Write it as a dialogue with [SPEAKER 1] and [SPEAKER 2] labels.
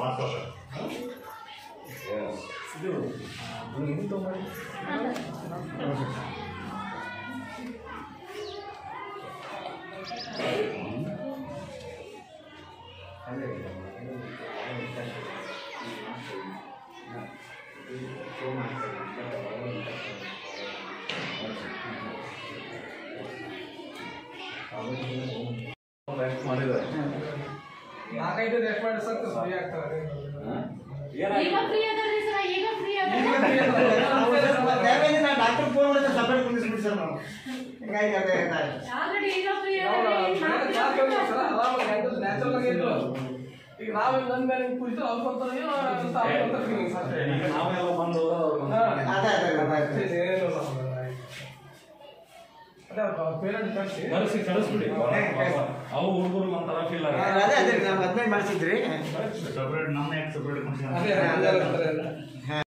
[SPEAKER 1] ಮಾಡ್ಕೊತ
[SPEAKER 2] ಇದು ಹಿಂಗೆ ತೊಗೊಂಬರಿ
[SPEAKER 3] ನಾಲ್ಕೈದು ರೆಸ್ಟ್ ಮಾಡಿ ಸತ್ತು ಫ್ರೀ ಆಗ್ತಾರೆ
[SPEAKER 4] ಈಗ ಫ್ರೀ ಅದಲ್ರಿ ಸರ್ ಈಗ ಫ್ರೀ ಅದ
[SPEAKER 5] ಡಾಕ್ಟರ್ ಫೋನ್ ಮಾಡಿದ್ರೆ ಸಪರೇಟ್ ಕುಂದಿಸ್ಬಿಡಿ ಸರ್ ನಾವು ಹಿಂಗಾಗಿ ಅದೇ ಇದಾಯ್ತು.
[SPEAKER 4] ಆಲ್ರೆಡಿ ಈಗ ಫ್ರೀ
[SPEAKER 3] ನ್ಯಾಚುರಲ್ ಆಗಿ ಇದ್ರು ಈಗ ನಾವು ನನ್ನ ಮೇಲೆ ಹಿಂಗ್ ಕೂತು ಅವ್ರು ಕೊಡ್ತಾರೆ ಏನೋ ಅಂತ ಅವ್ರು ಕೊಡ್ತಾರೆ feelings ಅಷ್ಟೇ.
[SPEAKER 1] ಈಗ ನಾವೆಲ್ಲ ಬಂದು
[SPEAKER 3] ಹಾ.
[SPEAKER 5] ಅದೇ ಅದೇ ಅದೇ ಅದೇ.
[SPEAKER 3] ಅಷ್ಟೇ, ಏನೂ ಇಲ್ಲ. ಅದೇ ಪೇರೆಂಟ್ ಕಳಿಸಿ
[SPEAKER 1] ಕಳಿಸಿ ಕಳಿಸ್ಬಿಡಿ ಅವು ಹುಡುಗರು ಒಂಥರ ಫೀಲ್ ಆಗ
[SPEAKER 5] ಅದೇ ಅದೇ ನಾವು ಹದಿನೈದು ಮಾಡಿಸಿದ್ರಿ
[SPEAKER 1] ಸಪ್ರೇಟ್ ನಮ್ಮ ಯಾಕೆ ಸಪ್ರೇಟ್
[SPEAKER 3] ಅದೇ ಅದೇ ಅಂತಾರೆ.